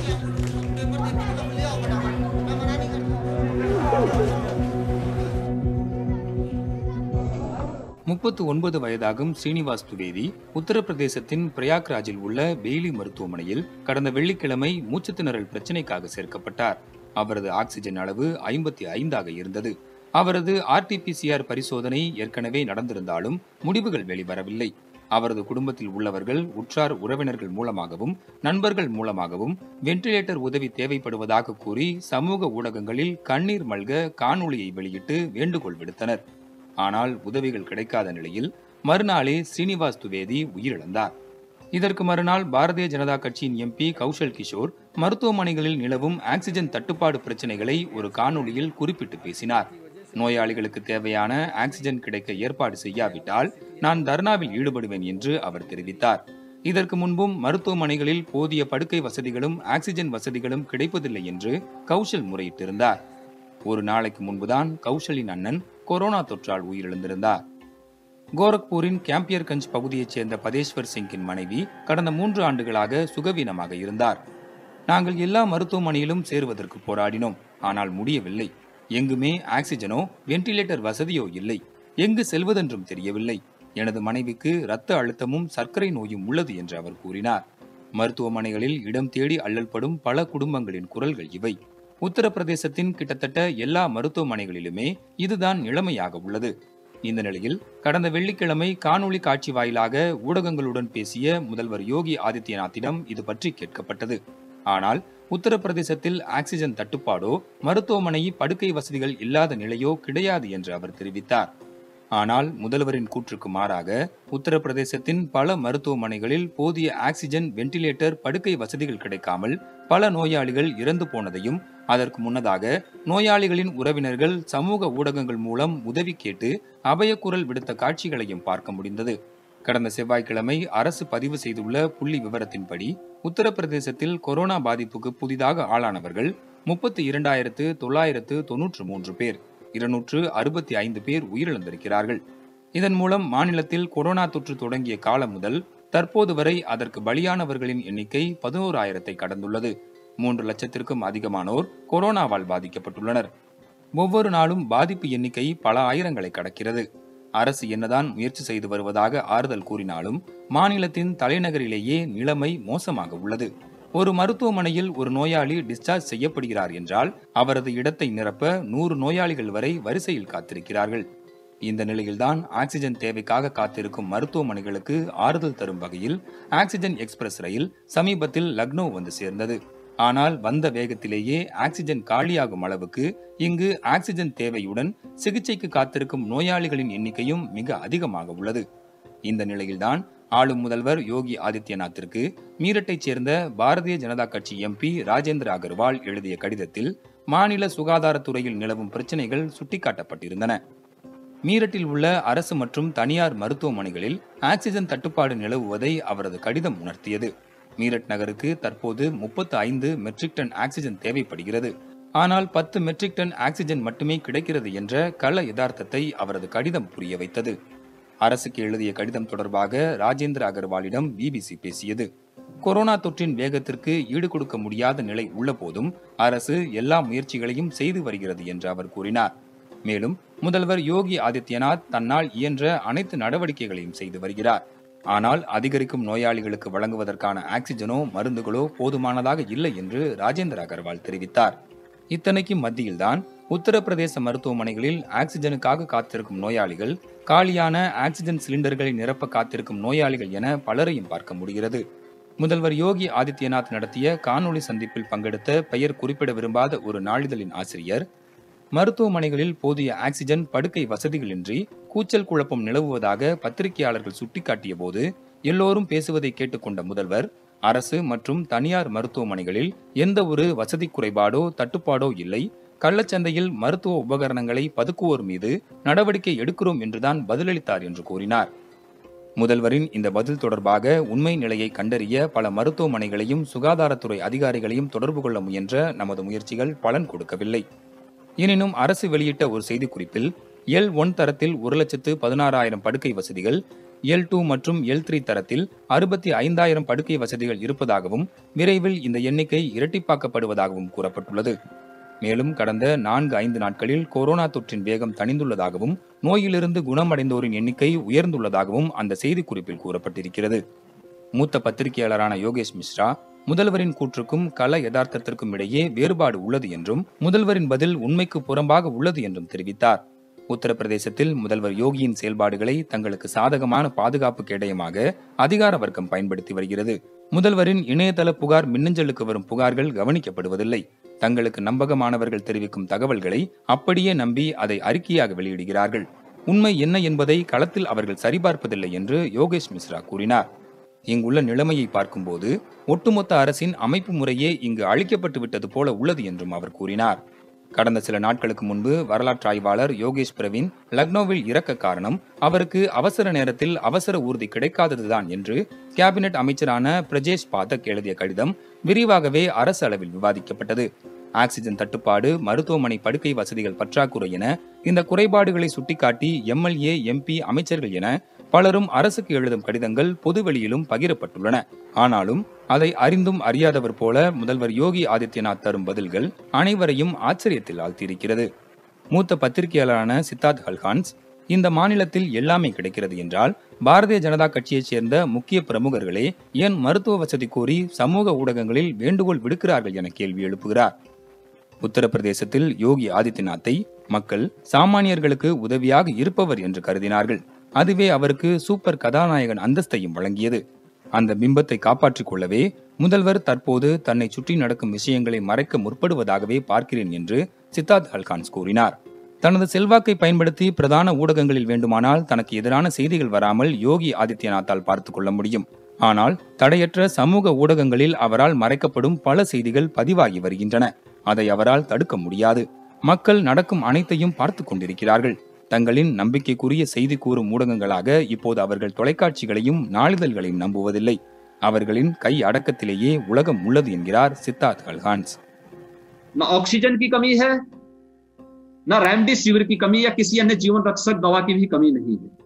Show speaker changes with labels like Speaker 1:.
Speaker 1: முப்பத்து ஒன்பது வயதாகும் ஸ்ரீனிவாஸ் துவேதி உத்தரப்பிரதேசத்தின் பிரயாக்ராஜில் உள்ள பெய்லி மருத்துவமனையில் கடந்த வெள்ளிக்கிழமை மூச்சுத்திணறல் பிரச்சினைக்காக சேர்க்கப்பட்டார் அவரது ஆக்சிஜன் அளவு ஐம்பத்தி ஐந்தாக இருந்தது அவரது ஆர்டிபிசிஆர் பரிசோதனை ஏற்கனவே நடந்திருந்தாலும் முடிவுகள் வெளிவரவில்லை அவரது குடும்பத்தில் உள்ளவர்கள் உற்றார் உறவினர்கள் மூலமாகவும் நண்பர்கள் மூலமாகவும் வென்டிலேட்டர் உதவி தேவைப்படுவதாக கூறி சமூக ஊடகங்களில் கண்ணீர் மல்க காணொளியை வெளியிட்டு வேண்டுகோள் விடுத்தனர் ஆனால் உதவிகள் கிடைக்காத நிலையில் மறுநாளே ஸ்ரீனிவாஸ் துவேதி உயிரிழந்தார் இதற்கு மறுநாள் பாரதிய ஜனதா கட்சியின் எம்பி கௌஷல் கிஷோர் மருத்துவமனைகளில் நிலவும் ஆக்சிஜன் தட்டுப்பாடு பிரச்சனைகளை ஒரு காணொளியில் குறிப்பிட்டு பேசினார் நோயாளிகளுக்கு தேவையான ஆக்சிஜன் கிடைக்க ஏற்பாடு செய்யாவிட்டால் நான் தர்ணாவில் ஈடுபடுவேன் என்று அவர் தெரிவித்தார் இதற்கு முன்பும் மருத்துவமனைகளில் போதிய படுக்கை வசதிகளும் ஆக்சிஜன் வசதிகளும் கிடைப்பதில்லை என்று கௌஷல் முறையிட்டிருந்தார் ஒரு நாளைக்கு முன்புதான் கௌஷலின் அண்ணன் கொரோனா தொற்றால் உயிரிழந்திருந்தார் கோரக்பூரின் கேம்பியர்கஞ்ச் பகுதியைச் சேர்ந்த பதேஸ்வர் சிங்கின் மனைவி கடந்த மூன்று ஆண்டுகளாக சுகவீனமாக இருந்தார் நாங்கள் எல்லா மருத்துவமனையிலும் சேருவதற்கு போராடினோம் ஆனால் முடியவில்லை எங்குமே ஆக்சிஜனோ வென்டிலேட்டர் வசதியோ இல்லை எங்கு செல்வதென்றும் தெரியவில்லை எனது மனைவிக்கு இரத்த அழுத்தமும் சர்க்கரை நோயும் உள்ளது என்று அவர் கூறினார் மருத்துவமனைகளில் இடம் தேடி அல்லல்படும் பல குடும்பங்களின் குரல்கள் இவை உத்தரப்பிரதேசத்தின் கிட்டத்தட்ட எல்லா மருத்துவமனைகளிலுமே இதுதான் நிலைமையாக உள்ளது இந்த நிலையில் கடந்த வெள்ளிக்கிழமை காணொளி காட்சி வாயிலாக ஊடகங்களுடன் பேசிய முதல்வர் யோகி ஆதித்யநாத்திடம் இது பற்றி கேட்கப்பட்டது ஆனால் உத்தரப்பிரதேசத்தில் ஆக்சிஜன் தட்டுப்பாடோ மருத்துவமனை படுக்கை வசதிகள் இல்லாத நிலையோ கிடையாது என்று அவர் தெரிவித்தார் ஆனால் முதல்வரின் கூற்றுக்கு மாறாக உத்தரப்பிரதேசத்தின் பல மருத்துவமனைகளில் போதிய ஆக்சிஜன் வென்டிலேட்டர் படுக்கை வசதிகள் கிடைக்காமல் பல நோயாளிகள் இறந்து போனதையும் அதற்கு முன்னதாக நோயாளிகளின் உறவினர்கள் சமூக ஊடகங்கள் மூலம் உதவி கேட்டு அபயக்குரல் விடுத்த காட்சிகளையும் பார்க்க முடிந்தது கடந்த செவ்வாய்க்கிழமை அரசு பதிவு செய்துள்ள புள்ளி விவரத்தின்படி உத்தரப்பிரதேசத்தில் கொரோனா பாதிப்புக்கு புதிதாக ஆளானவர்கள் முப்பத்தி இரண்டாயிரத்து தொள்ளாயிரத்து தொன்னூற்று மூன்று பேர் இருநூற்று அறுபத்தி ஐந்து பேர் உயிரிழந்திருக்கிறார்கள் இதன் மூலம் மாநிலத்தில் கொரோனா தொற்று தொடங்கிய காலம் முதல் தற்போது வரை அதற்கு பலியானவர்களின் எண்ணிக்கை பதினோராயிரத்தை கடந்துள்ளது மூன்று லட்சத்திற்கும் அதிகமானோர் கொரோனாவால் பாதிக்கப்பட்டுள்ளனர் ஒவ்வொரு நாளும் பாதிப்பு எண்ணிக்கை பல ஆயிரங்களை கடக்கிறது அரசு என்னதான் முயற்சி செய்து வருவதாக ஆறுதல் கூறினாலும் மாநிலத்தின் தலைநகரிலேயே நிலைமை மோசமாக உள்ளது ஒரு மருத்துவமனையில் ஒரு நோயாளி டிஸ்சார்ஜ் செய்யப்படுகிறார் என்றால் அவரது இடத்தை நிரப்ப நூறு நோயாளிகள் வரை வரிசையில் காத்திருக்கிறார்கள் இந்த நிலையில்தான் ஆக்சிஜன் தேவைக்காக காத்திருக்கும் மருத்துவமனைகளுக்கு ஆறுதல் தரும் வகையில் ஆக்சிஜன் எக்ஸ்பிரஸ் ரயில் சமீபத்தில் லக்னோ வந்து சேர்ந்தது ஆனால் வந்த வேகத்திலேயே ஆக்சிஜன் காலியாகும் அளவுக்கு இங்கு ஆக்சிஜன் தேவையுடன் சிகிச்சைக்கு காத்திருக்கும் நோயாளிகளின் எண்ணிக்கையும் மிக அதிகமாக உள்ளது இந்த நிலையில்தான் ஆளும் முதல்வர் யோகி ஆதித்யநாத்திற்கு மீரட்டைச் சேர்ந்த பாரதிய ஜனதா கட்சி எம்பி ராஜேந்திர அகர்வால் எழுதிய கடிதத்தில் மாநில சுகாதாரத்துறையில் நிலவும் பிரச்சனைகள் சுட்டிக்காட்டப்பட்டிருந்தன மீரட்டில் உள்ள அரசு மற்றும் தனியார் மருத்துவமனைகளில் ஆக்சிஜன் தட்டுப்பாடு நிலவுவதை அவரது கடிதம் உணர்த்தியது மீரட் நகருக்கு தற்போது முப்பத்து ஐந்து மெட்ரிக் டன் ஆக்சிஜன் தேவைப்படுகிறது ஆனால் பத்து மெட்ரிக் டன் ஆக்சிஜன் மட்டுமே கிடைக்கிறது என்ற கள யதார்த்தத்தை அவரது கடிதம் புரிய வைத்தது அரசுக்கு எழுதிய கடிதம் தொடர்பாக ராஜேந்திர அகர்வாலிடம் பிபிசி பேசியது கொரோனா தொற்றின் வேகத்திற்கு ஈடு கொடுக்க முடியாத நிலை உள்ள போதும் அரசு எல்லா முயற்சிகளையும் செய்து வருகிறது என்று அவர் கூறினார் மேலும் முதல்வர் யோகி ஆதித்யநாத் தன்னால் இயன்ற அனைத்து நடவடிக்கைகளையும் செய்து வருகிறார் ஆனால் அதிகரிக்கும் நோயாளிகளுக்கு வழங்குவதற்கான ஆக்சிஜனோ மருந்துகளோ போதுமானதாக இல்லை என்று ராஜேந்திர அகர்வால் தெரிவித்தார் இத்தனைக்கும் மத்தியில்தான் உத்தரப்பிரதேச மருத்துவமனைகளில் ஆக்சிஜனுக்காக காத்திருக்கும் நோயாளிகள் காலியான ஆக்சிஜன் சிலிண்டர்களை நிரப்ப காத்திருக்கும் நோயாளிகள் என பலரையும் பார்க்க முடிகிறது முதல்வர் யோகி ஆதித்யநாத் நடத்திய காணொளி சந்திப்பில் பங்கெடுத்த பெயர் குறிப்பிட விரும்பாத ஒரு நாளிதழின் ஆசிரியர் மருத்துவமனைகளில் போதிய ஆக்சிஜன் படுக்கை வசதிகளின்றி கூச்சல் குழப்பம் நிலவுவதாக பத்திரிகையாளர்கள் சுட்டிக்காட்டிய போது எல்லோரும் பேசுவதை கேட்டுக்கொண்ட முதல்வர் அரசு மற்றும் தனியார் மருத்துவமனைகளில் எந்த ஒரு வசதி குறைபாடோ தட்டுப்பாடோ இல்லை கள்ளச்சந்தையில் மருத்துவ உபகரணங்களை பதுக்குவோர் மீது நடவடிக்கை எடுக்கிறோம் என்றுதான் பதிலளித்தார் என்று கூறினார் முதல்வரின் இந்த பதில் தொடர்பாக உண்மை நிலையை கண்டறிய பல மருத்துவமனைகளையும் சுகாதாரத்துறை அதிகாரிகளையும் தொடர்பு கொள்ள முயன்ற நமது முயற்சிகள் பலன் கொடுக்கவில்லை எனினும் அரசு வெளியிட்ட ஒரு செய்திக்குறிப்பில் எல் ஒன் தரத்தில் ஒரு லட்சத்து பதினாறாயிரம் படுக்கை வசதிகள் எல் டூ மற்றும் எல் த்ரீ தரத்தில் அறுபத்தி ஐந்தாயிரம் படுக்கை வசதிகள் இருப்பதாகவும் விரைவில் இந்த எண்ணிக்கை இரட்டிப்பாக்கப்படுவதாகவும் கூறப்பட்டுள்ளது மேலும் கடந்த நான்கு ஐந்து நாட்களில் கொரோனா தொற்றின் வேகம் தணிந்துள்ளதாகவும் நோயிலிருந்து குணமடைந்தோரின் எண்ணிக்கை உயர்ந்துள்ளதாகவும் அந்த செய்திக்குறிப்பில் கூறப்பட்டிருக்கிறது மூத்த பத்திரிகையாளரான யோகேஷ் மிஸ்ரா முதல்வரின் கூற்றுக்கும் கள யதார்த்தத்திற்கும் இடையே வேறுபாடு உள்ளது என்றும் முதல்வரின் பதில் உண்மைக்கு புறம்பாக உள்ளது என்றும் தெரிவித்தார் உத்தரப்பிரதேசத்தில் முதல்வர் யோகியின் செயல்பாடுகளை தங்களுக்கு சாதகமான பாதுகாப்பு கேடயமாக அதிகார வர்க்கம் பயன்படுத்தி வருகிறது முதல்வரின் இணையதள புகார் மின்னஞ்சலுக்கு வரும் புகார்கள் கவனிக்கப்படுவதில்லை தங்களுக்கு நம்பகமானவர்கள் தெரிவிக்கும் தகவல்களை அப்படியே நம்பி அதை அறிக்கையாக வெளியிடுகிறார்கள் உண்மை என்ன என்பதை களத்தில் அவர்கள் சரிபார்ப்பதில்லை என்று யோகேஷ் மிஸ்ரா கூறினார் இங்குள்ள நிலைமையை பார்க்கும்போது ஒட்டுமொத்த அரசின் அமைப்பு முறையே இங்கு அழிக்கப்பட்டு விட்டது போல உள்ளது என்றும் அவர் கூறினார் கடந்த சில நாட்களுக்கு முன்பு வரலாற்று ஆய்வாளர் யோகேஷ் பிரவீன் லக்னோவில் இறக்க காரணம் அவருக்கு அவசர நேரத்தில் அவசர ஊர்தி கிடைக்காததுதான் என்று கேபினெட் அமைச்சரான பிரஜேஷ் பாதக் எழுதிய கடிதம் விரிவாகவே அரசு அளவில் விவாதிக்கப்பட்டது ஆக்சிஜன் தட்டுப்பாடு மருத்துவமனை படுக்கை வசதிகள் பற்றாக்குறை என இந்த குறைபாடுகளை சுட்டிக்காட்டி எம்எல்ஏ எம்பி அமைச்சர்கள் என பலரும் அரசுக்கு எழுதும் கடிதங்கள் பொதுவெளியிலும் பகிரப்பட்டுள்ளன ஆனாலும் அதை அறிந்தும் அறியாதவர் போல முதல்வர் யோகி ஆதித்யநாத் தரும் பதில்கள் அனைவரையும் ஆச்சரியத்தில் ஆழ்த்தியிருக்கிறது மூத்த பத்திரிகையாளரான சித்தார்த் ஹல்ஹான்ஸ் இந்த மாநிலத்தில் எல்லாமே கிடைக்கிறது என்றால் பாரதிய ஜனதா கட்சியைச் சேர்ந்த முக்கிய பிரமுகர்களே ஏன் மருத்துவ வசதி கோரி சமூக ஊடகங்களில் வேண்டுகோள் விடுக்கிறார்கள் என கேள்வி எழுப்புகிறார் உத்தரப்பிரதேசத்தில் யோகி ஆதித்யநாத்தை மக்கள் சாமானியர்களுக்கு உதவியாக இருப்பவர் என்று கருதினார்கள் அதுவே அவருக்கு சூப்பர் கதாநாயகன் அந்தஸ்தையும் வழங்கியது அந்த பிம்பத்தை காப்பாற்றிக் கொள்ளவே முதல்வர் தற்போது தன்னை சுற்றி நடக்கும் விஷயங்களை மறைக்க முற்படுவதாகவே பார்க்கிறேன் என்று சித்தார்த் ஹல்கான்ஸ் கூறினார் தனது செல்வாக்கை பயன்படுத்தி பிரதான ஊடகங்களில் வேண்டுமானால் தனக்கு எதிரான செய்திகள் வராமல் யோகி ஆதித்யநாத்தால் பார்த்துக் கொள்ள முடியும் ஆனால் தடையற்ற சமூக ஊடகங்களில் அவரால் மறைக்கப்படும் பல செய்திகள் பதிவாகி வருகின்றன அதை அவரால் தடுக்க முடியாது மக்கள் நடக்கும் அனைத்தையும் பார்த்துக் கொண்டிருக்கிறார்கள் தங்களின் நம்பிக்கைக்குரிய செய்தி கூறும் ஊடகங்களாக இப்போது அவர்கள் தொலைக்காட்சிகளையும் நாளிதழ்களையும் நம்புவதில்லை அவர்களின் கை அடக்கத்திலேயே உலகம் உள்ளது என்கிறார் சித்தார்த் ஹல்ஹான்ஸ்
Speaker 2: न ऑक्सीजन की कमी है न रेमडेसिविर की कमी या किसी अन्य जीवन रक्षक दवा की भी कमी नहीं है